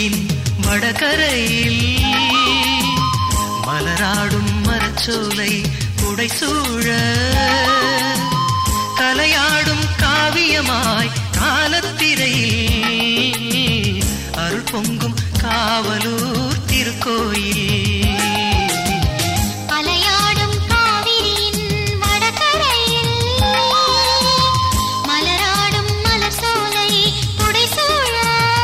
காவிரியின் வடகரையில் மலராடும் மரச்சோலை புடைசூழ கலையாடும் காவியமாய் காலத்திரையில் அருள் பொங்கும் காவலூர் திருக்கோயில் அலையாடும் காவிரியின் வடகரையில் மலராடும் மலர் சோலை புடைசூழ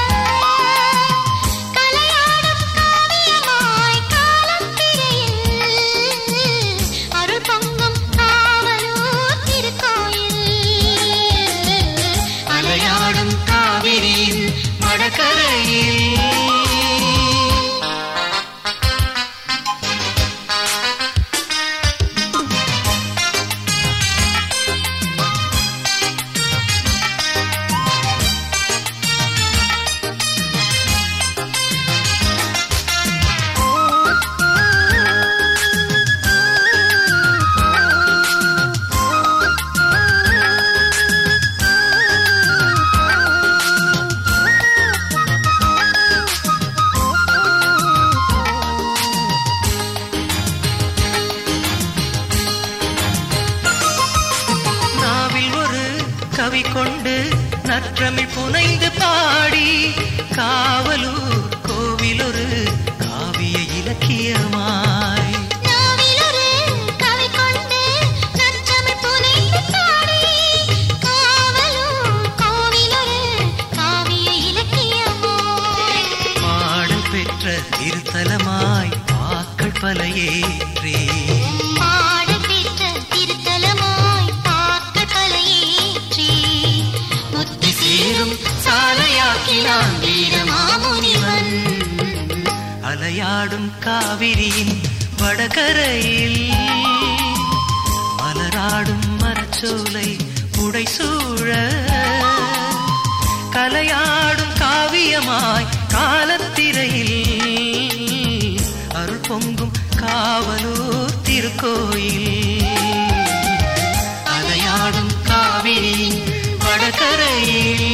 கலையாடும் காவியமாய் காலத்திரையில் அருள் பொங்கும் காவலூர் திருக்கோயில் அலையாடும் காவிரியின் வடகரையில் நாவில் ஒரு கவி கொண்டு நற்றமிழ் புனைந்து பாடி காவலூர் கோவில் ஒரு காவிய இலக்கியமாய் நாவிலொரு கவி கொண்டு நற்றமிழ் புனைந்து பாடி காவலூர் கோவிலொரு காவிய இலக்கியமாய் பாடல் பெற்ற திருத்தலமாய் பாக்கள் பல ஏற்றி பாடல் பெற்ற திருத்தலமாய் பாக்கள் கலையேற்றி முத்தி சேரும் சாலையாக்கினான் வீரமாமுனிவன் அலையாடும் காவிரியின் வடகரையில் மலராடும் மரச்சோலை புடைசூழ கலையாடும் காவியமாய் காலத்திரையில் அருள் பொங்கும் காவலூர் திருக்கோயில் அலையாடும் காவிரியின் வடகரையில்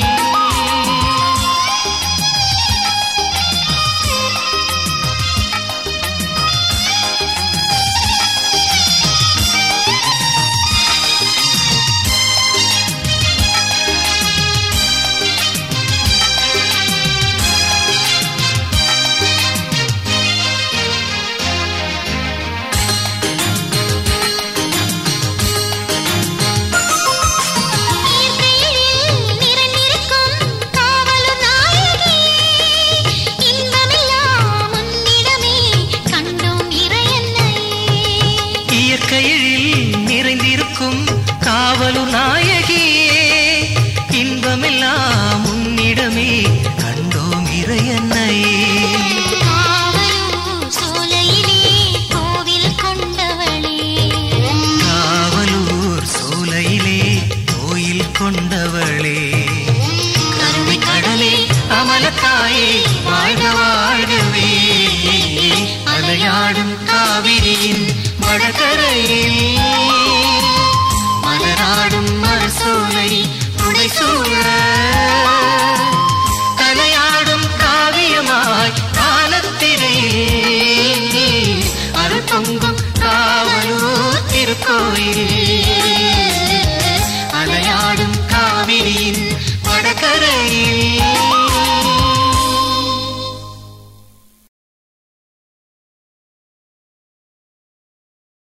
இயற்கையில் நிறைந்திருக்கும் காவலூர் நாயகியே இன்பமெல்லாம் உன்னிடமே கண்டோம் இறையன்னையே இயற்கையில் நிறைந்திருக்கும் காவலு நாயகியே இன்பமெல்லாம் உன்னிடமே கண்டோம் இறையன்னையே காவலூர் சோலையிலே கோவில் கொண்டவளே காவலூர் சோலையிலே கோயில் கொண்டவளே கருணை கடலே அமலத்தாயே வாழ்க வாழ்கவே அலையாடும் காவிரியின் வடகரையில்